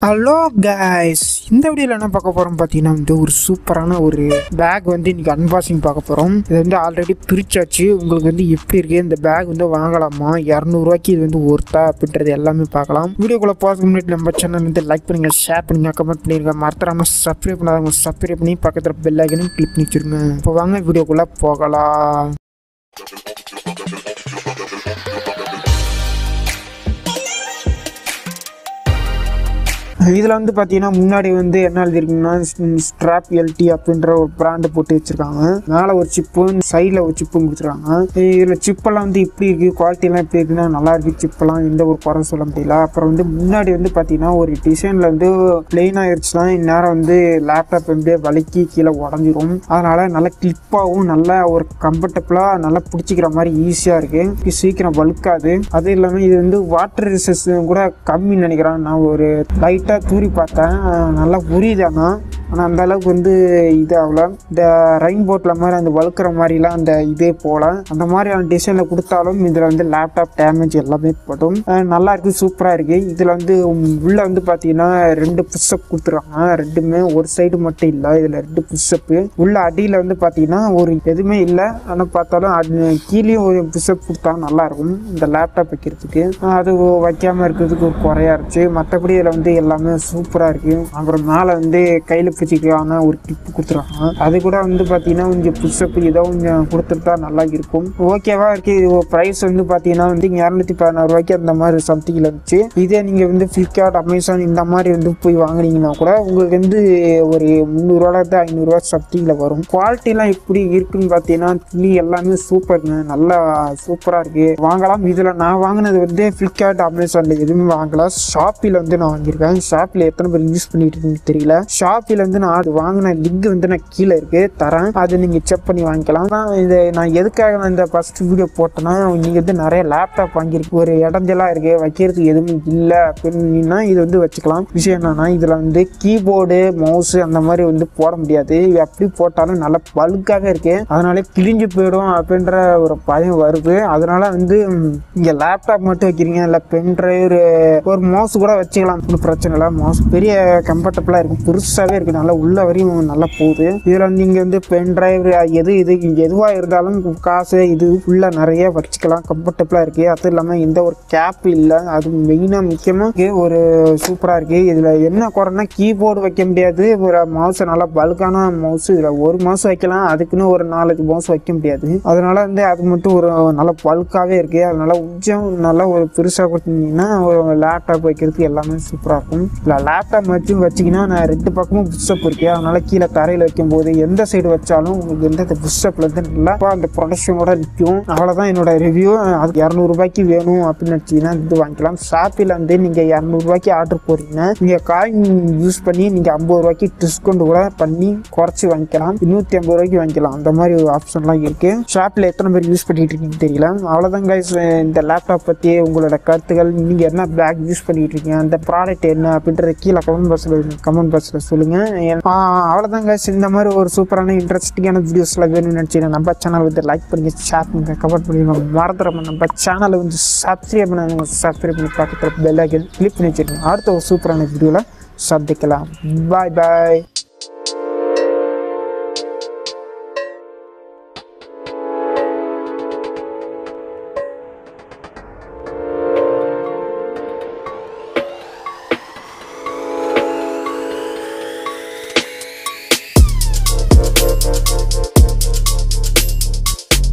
hello guys இந்த வீடியோவில் என்ன பார்க்க போகிறோம் பார்த்தீங்கன்னா வந்து ஒரு சூப்பரான ஒரு பேக் வந்து இன்னைக்கு அன்பாக்சிங் பார்க்க போகிறோம் இது வந்து ஆல்ரெடி பிரிச்சாச்சு உங்களுக்கு வந்து எப்படி இருக்குது இந்த பேக் வந்து வாங்கலாமா இரநூறுவாய்க்கு இது வந்து ஒர்த்தா அப்படின்றது எல்லாமே பார்க்கலாம் வீடியோக்குள்ளே போகிறதுக்கு முன்னாடி நம்ம சேனல் வந்து லைக் பண்ணுங்கள் ஷேர் பண்ணுங்கள் கமெண்ட் பண்ணிருங்க மறந்துடாம சப்ஸ்கிரைப் பண்ணாதவங்க சப்ஸ்கிரைப் பண்ணி பக்கத்தில் பெல் ஐக்கனும் கிளிக் பண்ணி வச்சிருங்க இப்போ வாங்க வீடியோக்குள்ளே போகலாம் இதில் வந்து பார்த்தீங்கன்னா முன்னாடி வந்து என்ன எழுதிருக்குன்னா ஸ்ட்ராப் எல்டி அப்படின்ற ஒரு பிராண்டு போட்டு வச்சிருக்காங்க மேலே ஒரு சிப்பும் சைடில் ஒரு சிப்பும் கொடுத்துருக்காங்க இதில் சிப்பெல்லாம் வந்து இப்படி இருக்குது குவாலிட்டிலாம் எப்படி இருக்குன்னா நல்லா இருக்கு சிப்பெல்லாம் எந்த ஒரு குறை சொல்ல முடியல அப்புறம் வந்து முன்னாடி வந்து பார்த்தீங்கன்னா ஒரு டிசைனில் வந்து பிளெயின் ஆயிடுச்சுன்னா இந்நேரம் வந்து லேப்டாப் வந்து வலிக்கி கீழே உடஞ்சிரும் அதனால நல்லா கிளிப்பாகவும் நல்லா ஒரு கம்ஃபர்டபுளாக நல்லா பிடிச்சிக்கிற மாதிரி ஈஸியாக இருக்குது சீக்கிரம் வழுக்காது அது இல்லாமல் இது வந்து வாட்டர் ரெசிஸ்ட் கூட கம்மின்னு நினைக்கிறேன் நான் ஒரு லைட்டாக தூரி பார்த்தேன் நல்லா புரியுது ஆனால் ஆனால் அந்த அளவுக்கு வந்து இது ஆகல இந்த ரெயின் போட்டில் மாதிரி அந்த வழுக்கிற மாதிரிலாம் அந்த இதே போல அந்த மாதிரியான டிசைனில் கொடுத்தாலும் இதில் வந்து லேப்டாப் டேமேஜ் எல்லாமே படும் அஹ் நல்லா இருக்குது சூப்பராக இருக்குது இதில் வந்து உள்ளே வந்து பார்த்தீங்கன்னா ரெண்டு புஷ்அப் கொடுத்துருக்காங்க ரெண்டுமே ஒரு சைடு மட்டும் இல்லை இதில் ரெண்டு புஷ்அப்பு உள்ள அடியில் வந்து பார்த்தீங்கன்னா ஒரு எதுவுமே இல்லை ஆனால் பார்த்தாலும் அது கீழேயும் ஒரு புஷ்அப் கொடுத்தா நல்லாயிருக்கும் இந்த லேப்டாப் வைக்கிறதுக்கு அஹ் அது வைக்காமல் இருக்கிறதுக்கு ஒரு குறையா இருந்துச்சு மற்றபடி இதில் வந்து எல்லாமே சூப்பராக இருக்குது அப்புறம் மேலே வந்து கையில் பிடிச்சிக்கான ஒரு கிளிப் கொடுத்துருக்காங்க அது கூட வந்து பார்த்தீங்கன்னா கொஞ்சம் புஷ்அப் ஏதோ கொஞ்சம் கொடுத்துட்டா நல்லா இருக்கும் ஓகேவா இருக்கு இது ப்ரைஸ் வந்து பார்த்தீங்கன்னா வந்து இரநூத்தி பதினாறு ரூபாய்க்கு அந்த மாதிரி சம்திங்கில் இருந்துச்சு இதே நீங்கள் வந்து ஃப்ளிப்கார்ட் அமேசான் இந்த மாதிரி வந்து போய் வாங்குனீங்கன்னா கூட உங்களுக்கு வந்து ஒரு முந்நூறுவாலேருந்து ஐநூறுரூவா சம்திங்கில் வரும் குவாலிட்டிலாம் எப்படி இருக்குன்னு பார்த்தீங்கன்னா துணி எல்லாமே சூப்பருங்க நல்லா சூப்பராக இருக்கு வாங்கலாம் இதில் நான் வாங்கினது வந்து ஃப்ளிப்கார்ட் அமேசானில் எதுவுமே வாங்கல ஷாப்பில் வந்து நான் வாங்கியிருக்கேன் ஷாப்பில் எத்தனை பேர் யூஸ் பண்ணிட்டு இருக்குன்னு தெரியல ஷாப்பில் வந்து நான் அது வாங்கின லிங்க் வந்து நான் கீழே இருக்கு தரேன் அதை நீங்கள் செக் பண்ணி வாங்கிக்கலாம் நான் இதை நான் எதுக்காக நான் இந்த ஃபர்ஸ்ட் வீடியோ போட்டேன்னா நீங்கள் வந்து நிறைய லேப்டாப் வாங்கியிருக்கு ஒரு இடஞ்சலாக இருக்கு வைக்கிறதுக்கு எதுவும் இல்லை அப்படின்னா இது வந்து வச்சுக்கலாம் விஷயம் என்னன்னா இதில் வந்து கீபோர்டு மவுஸ் அந்த மாதிரி வந்து போட முடியாது இது எப்படி போட்டாலும் நல்லா பல்காக இருக்கு அதனால கிழிஞ்சு போயிடும் அப்படின்ற ஒரு பயம் வருது அதனால வந்து இங்கே லேப்டாப் மட்டும் வைக்கிறீங்க இல்லை பென் டிரைவ் ஒரு மவுஸ் கூட வச்சுக்கலாம் ஒன்றும் பிரச்சனை இல்லை மவுஸ் பெரிய கம்ஃபர்டபுளாக இருக்கும் பெருசாகவே இருக்கு நல்லா உள்ள வரையும் நல்லா போகுது இதில் நீங்கள் வந்து பென் டிரைவ் எது இது இங்கே எதுவாக இருந்தாலும் காசு இது ஃபுல்லாக நிறைய வச்சுக்கலாம் கம்ஃபர்டபுளாக இருக்குது அது இல்லாமல் எந்த ஒரு கேப் இல்லை அது மெயினாக முக்கியமாக ஒரு சூப்பராக இருக்குது இதில் என்ன குறைன்னா கீபோர்டு வைக்க முடியாது ஒரு மவுஸ் நல்லா பல்கான மவுஸ் இதில் ஒரு மவுஸ் வைக்கலாம் அதுக்குன்னு ஒரு நாலஞ்சு மவுஸ் வைக்க முடியாது அதனால வந்து அது மட்டும் ஒரு நல்ல பல்காகவே இருக்குது அதனால கொஞ்சம் நல்லா ஒரு பெருசாக கொடுத்தீங்கன்னா ஒரு லேப்டாப் வைக்கிறதுக்கு எல்லாமே சூப்பராக இருக்கும் இல்லை லேப்டாப் வச்சு வச்சிங்கன்னா நான் ரெண்டு பக்கமும் புஷ்அப் இருக்கு அதனால கீழே தரையில் வைக்கும்போது எந்த சைடு வச்சாலும் உங்களுக்கு வந்து அந்த புஷ்அப்ல இருந்து நல்லா அந்த ப்ரொடக்ஷனோட நிற்கும் அவ்வளோதான் என்னோட ரிவ்யூ அது இரநூறுபாய்க்கு வேணும் அப்படின்னு வச்சிங்கன்னா இது வாங்கிக்கலாம் ஷாப்பில் வந்து நீங்கள் இரநூறுபாய்க்கு ஆர்டர் போடுறீங்கன்னா நீங்கள் காயின் யூஸ் பண்ணி நீங்கள் ஐம்பது ரூபாய்க்கு டிஸ்கவுண்ட் கூட பண்ணி குறைச்சி வாங்கிக்கலாம் நூற்றி ஐம்பது ரூபாய்க்கு வாங்கிக்கலாம் அந்த மாதிரி ஒரு ஆப்ஷன்லாம் இருக்கு ஷாப்பில் எத்தனை பேர் யூஸ் பண்ணிட்டு இருக்கீங்கன்னு தெரியல அவ்வளோதான் கைஸ் இந்த லேப்டாப் பற்றி உங்களோட கருத்துக்கள் நீங்கள் என்ன பேக் யூஸ் பண்ணிட்டு இருக்கீங்க அந்த ப்ராடக்ட் என்ன அப்படின்றத கீழே கமெண்ட் பாக்ஸில் கமெண்ட் பாக்ஸில் சொல்லுங்கள் அவ்வளோதான் கைஸ் இந்த மாதிரி ஒரு சூப்பரான இன்ட்ரெஸ்டிங்கான வீடியோஸ்லாம் வேணும்னு நினச்சிங்கன்னா நம்ம சேனல் வந்து லைக் பண்ணுங்க ஷேர் பண்ணுங்க கமெண்ட் பண்ணுங்க மறந்துடாம நம்ம சேனலை வந்து சப்ஸ்கிரைப் பண்ணாங்க சப்ஸ்கிரைப் பண்ணி பக்கத்தில் பெல் ஐக்கன் கிளிக் பண்ணி வச்சுருக்கோம் அடுத்த ஒரு சூப்பரான வீடியோவில் சந்திக்கலாம் பாய் பாய்